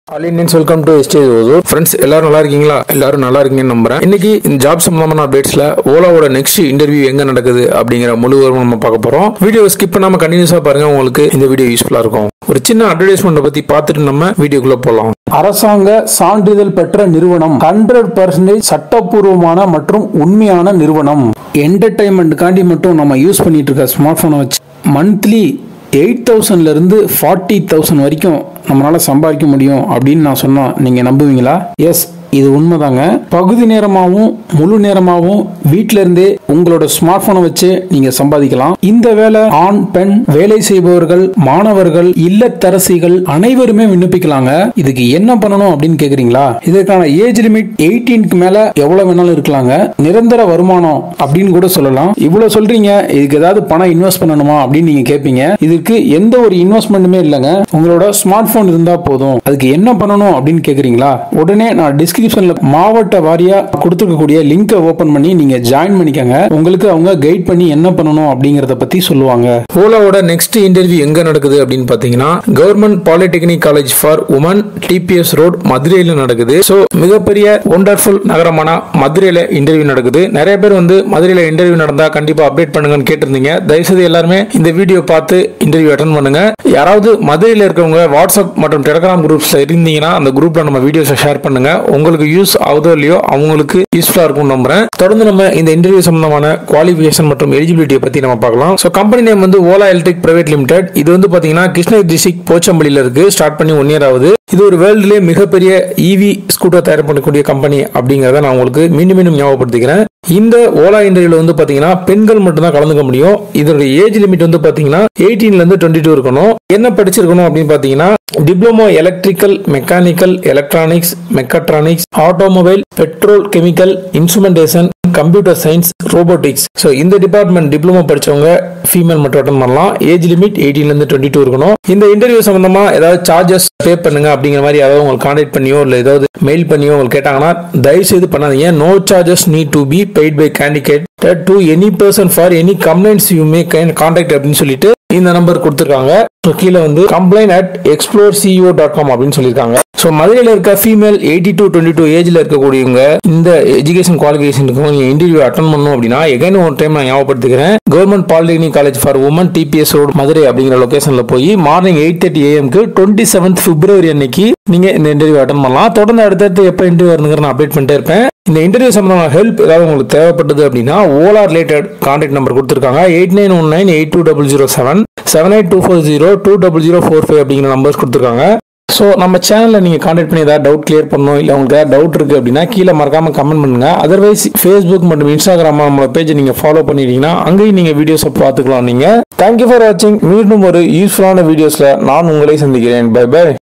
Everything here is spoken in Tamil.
all Indians welcome to stage Hosur friends எல்லாரும் நல்லா இருக்கீங்களா எல்லாரும் நல்லா இருக்கீங்கன்னு நம்புறேன் இன்னைக்கு இந்த ஜாப் சம்பந்தமான அப்டேட்ஸ்ல ஓலாவோட நெக்ஸ்ட் இன்டர்வியூ எங்க நடக்குது அப்படிங்கிற முழு விவரம் நம்ம பார்க்க போறோம் வீடியோ ஸ்கிப் பண்ணாம கண்டினியூஸா பாருங்க உங்களுக்கு இந்த வீடியோ யூஸ்ஃபுல்லா இருக்கும் ஒரு சின்ன அட்வர்டைஸ்மெண்ட் பத்தி பார்த்துட்டு நம்ம வீடியோக்குள்ள போலாம் அரசாங்க சான்றிதழ் பெற்ற நிறுவனம் ஹண்ட்ரட் பர்சன்டேஜ் சட்டப்பூர்வமான மற்றும் உண்மையான நிறுவனம் என்டர்டைன்மெண்ட்டுக்காண்டி மட்டும் நம்ம யூஸ் பண்ணிட்டு இருக்க ஸ்மார்ட் ஃபோனை வச்சு மந்த்லி எயிட் தௌசண்ட்லேருந்து ஃபார்ட்டி தௌசண்ட் வரைக்கும் நம்மளால சம்பாதிக்க முடியும் அப்படின்னு நான் சொன்னா நீங்கள் நம்புவீங்களா எஸ் இது உண்மைதாங்க பகுதி நேரமாகவும் முழு நேரமாகவும் வீட்டில இருந்தே உங்களோட ஸ்மார்ட் போனை வச்சு நீங்க சம்பாதிக்கலாம் இந்த வேலை ஆண் பெண் வேலை செய்பவர்கள் மாணவர்கள் இல்லத்தரசிகள் அனைவருமே விண்ணப்பிக்கலாங்க இதுக்கு என்ன பண்ணணும் அப்படின்னு கேக்குறீங்களா இதற்கான ஏஜ் லிமிட் 18க்கு மேல எவ்வளவு வேணாலும் இருக்கலாங்க நிரந்தர வருமானம் அப்படின்னு கூட சொல்லலாம் இவ்வளவு சொல்றீங்க இதுக்கு ஏதாவது பணம் இன்வெஸ்ட் பண்ணணுமா அப்படின்னு நீங்க கேட்பீங்க இதுக்கு எந்த ஒரு இன்வெஸ்ட்மெண்ட்டுமே இல்லைங்க உங்களோட ஸ்மார்ட் போன் இருந்தா போதும் அதுக்கு என்ன பண்ணணும் அப்படின்னு கேக்குறீங்களா உடனே நான் டிஸ்கிரிப்ஷன்ல மாவட்ட வாரியா கொடுத்துருக்கக்கூடிய லிங்கை ஓபன் பண்ணி நீங்க ஜாயின் பண்ணிக்கங்க உங்களுக்கு அவங்க கைட் பண்ணி என்ன பண்ணணும் அப்படிங்கறத பத்தி சொல்லுவாங்க ஓலாவோட நெக்ஸ்ட் இன்டர்வியூ எங்க நடக்குது அப்படின்னு பாத்தீங்கன்னா government polytechnic college for women TPS road மதுரையில நடக்குது சோ மிகப்பெரிய ஒண்டர்ஃபுல் நகரமான மதுரையில இன்டர்வியூ நடக்குது நிறைய பேர் வந்து மதுரையில இன்டர்வியூ நடந்தா கண்டிப்பா அப்டேட் பண்ணுங்கன்னு கேட்டிருந்தீங்க தயவுசெய்து எல்லாருமே இந்த வீடியோ பார்த்து இன்டர்வியூ அட்டன் பண்ணுங்க யாராவது மதுரையில இருக்கவங்க வாட்ஸ்அப் மற்றும் டெலிகிராம் குரூப்ஸ்ல இருந்தீங்கன்னா அந்த குரூப்ல நம்ம வீடியோஸை ஷேர் பண்ணுங்க உங்களுக்கு யூஸ் ஆகுதோ இல்லையோ அவங்களுக்கு யூஸ்ஃபுல்லா இருக்கும் நம்புறேன் தொடர்ந்து நம்ம இந்த இன்டர்வியூ சம்பந்தமான குவாலிஃபிகேஷன் மற்றும் எலிஜிபிலிட்டியை பத்தி நம்ம பார்க்கலாம் ஸோ கம்பெனி நேம் வந்து ஓலா எலக்ட்ரிக் பிரைவேட் லிமிடெட் இது வந்து பாத்தீங்கன்னா கிருஷ்ணகிரி டிஸ்ட்ரிக்ட் போச்சம்பள்ளியில இருக்கு ஸ்டார்ட் பண்ணி ஒன் இயர் ஆகுது இது ஒரு வேர்ல்டுலேயே மிகப்பெரிய இவி ஸ்கூட்டர் தயார் பண்ணக்கூடிய கம்பெனி அப்படிங்கறத நான் உங்களுக்கு மீண்டும் மீண்டும் ஞாபகப்படுத்திக்கிறேன் இந்த ஓலா இன்டர்வியூல வந்து பாத்தீங்கன்னா பெண்கள் மட்டும் தான் கலந்துக்க முடியும் இதோட ஏஜ் லிமிட் வந்து பாத்தீங்கன்னா 18 ல இருந்து டுவெண்ட்டி டூ இருக்கணும் என்ன படிச்சிருக்கணும் அப்படின்னு பாத்தீங்கன்னா diploma electrical mechanical electronics mechatronics automobile petrol chemical instrumentation computer science robotics so இந்த டிபார்ட்மெண்ட் டிப்ளமோ படிச்சவங்க ஃபீமேல் மட்டும் அட்டன் பண்ணலாம் ஏஜ் லிமிட் 18 ல இருந்து டுவெண்ட்டி டூ இருக்கணும் இந்த இன்டர்வியூ சம்பந்தமா ஏதாவது சார்ஜஸ் பே பண்ணுங்க அப்படிங்கிற மாதிரி யாராவது உங்களுக்கு கான்டாக்ட் பண்ணியோ இல்லை ஏதாவது மெயில் பண்ணியோ உங்களுக்கு கேட்டாங்கன்னா தயவு செய்து பண்ணாதீங்க no charges need to be paid by candidate to any person for any complaints you may contact அப்படின்னு சொல்லிட்டு இந்த நம்பர் கொடுத்துருக்காங்க ஸோ கீழே வந்து complaint at Explore CEO dot com அப்படின்னு சொல்லியிருக்காங்க ஸோ மதுரையில் இருக்க female eighteen to twenty two ஏஜ்ல இருக்கக்கூடியவங்க இந்த எஜுகேஷன் குவாலிஃபிகேஷனுக்கு நீங்கள் இன்டர்வியூ அட்டன் பண்ணணும் அப்படின்னா எகைன் ஒரு டைம் நான் ஞாபகப்படுத்திக்கிறேன் government polytechnic college for women TPS road Madurai அப்படிங்கிற லொகேஷன்ல போய் மார்னிங் எயிட் தேர்ட்டி ஏஎம்க்கு டுவெண்ட்டி செவன்த் பிப்ரவரி அன்னைக்கு நீங்க இந்த இன்டர்வியூ அட்டன் பண்ணலாம் தொடர்ந்து அடுத்தடுத்து எப்போ இன்டர்வியூ வருதுங்கிற நான் அப்டேட் பண்ணிட்டே இருப்பேன் இந்த இன்டர்வியூ சம்பந்தமான ஹெல்ப் ஏதாவது உங்களுக்கு தேவைப்பட்டது அப்படின்னா ஓலா ரிலேட்டட் கான்டாக்ட் நம்பர் கொடுத்துருக்காங்க eight nine one nine eight two double zero seven seven eight two four zero two double zero four five அப்படிங்கிற நம்பர்ஸ் கொடுத்துருக்காங்க ஸோ நம்ம சேனலில் நீங்கள் கான்டாக்ட் பண்ணி ஏதாவது டவுட் கிளியர் பண்ணணும் இல்லை உங்களுக்கு ஏதாவது டவுட் இருக்குது அப்படின்னா கீழே மறக்காம கமெண்ட் பண்ணுங்க அதர்வைஸ் ஃபேஸ்புக் மற்றும் இன்ஸ்டாகிராம் நம்மளோட பேஜை நீங்கள் ஃபாலோ பண்ணிட்டீங்கன்னா அங்கேயும் நீங்கள் வீடியோஸை பார்த்துக்கலாம் நீங்கள் தேங்க்யூ ஃபார் வாட்சிங் மீண்டும் ஒரு யூஸ்ஃபுல்லான வீடியோஸில் நான் உங்களை சந்திக்கிறேன் பை பை